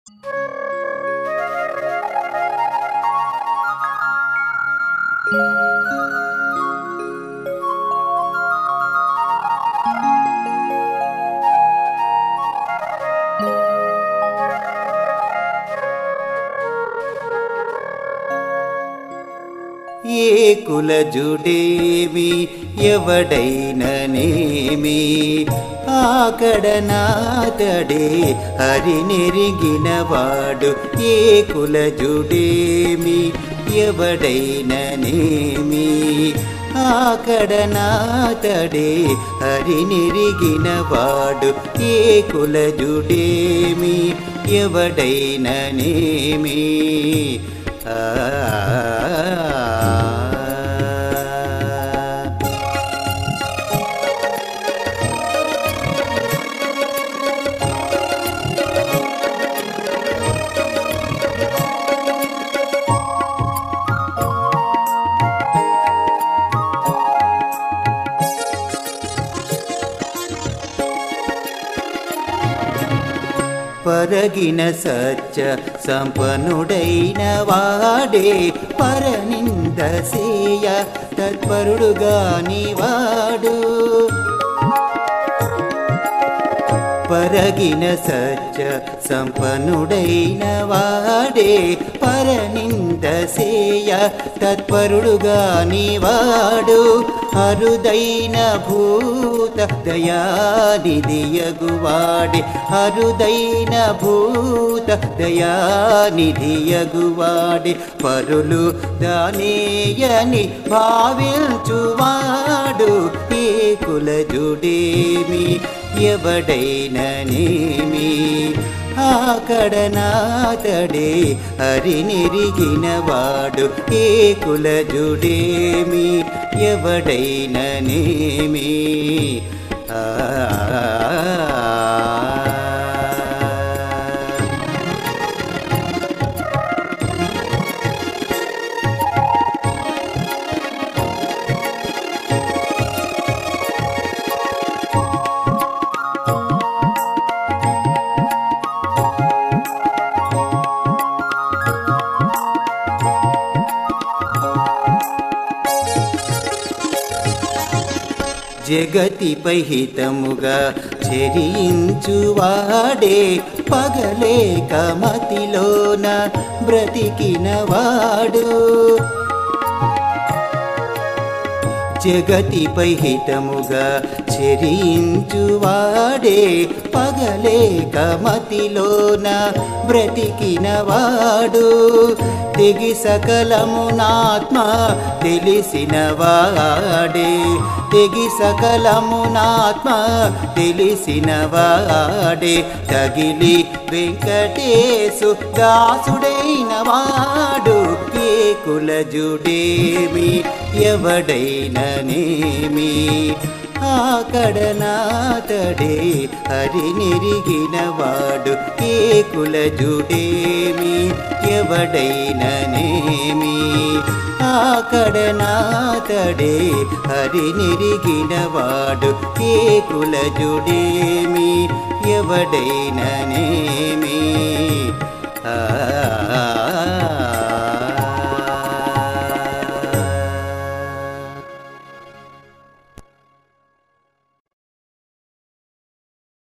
ఏ కులజుడేమి ఎవడైననేమి ఆకడనాతడే హరినెరిగినవాడు ఏ కులజుడేమి ఎవడైననేమి ఆకడనాతడే హరినెరిగినవాడు ఏ కులజుడేమి ఎవడైననేమి ఆ పరగిన సత్య సంపన్నుడైన వాడే పరనింద సేయ తత్పరుడుగాని వాడు పరగిన సత్య సంపన్నుడైన వాడే పరనింద సేయ తత్పరుడుగాని వాడు అరుదైన భూత దయానిధియగువాడే అరుదైన భూత దయానిధియగువాడే పరులు దానేయని భావించువాడు ఏ కులజుడేమి ఎవడైననేమి ఆకడనాతడే హరినిరిగినవాడు ఏ కులజుడేమి ఎవడైననేమి ఆ జగతిపై హితముగా చెరించువాడే పగలేక మతిలోన బ్రతికినవాడు జగతిపై హితముగా చెరించువాడే పగలేక మతిలోన బ్రతికినవాడు తెగి సకలమునాత్మ తెలిసినవాడే తెగి సకలమునాత్మ తెలిసినవాడే తగిలి వెంకటేశు దాసుడైన వాడు ఏ కులజుడేమి ఎవడైననేమి ఆకడనాతడే హరినిరిగినవాడు ఏ కులజుడేమి ఎవడైననేమి ఆకడనాతడే హరినిరిగినవాడు ఏ కులజుడేమి ఎవడైననేమి ఆ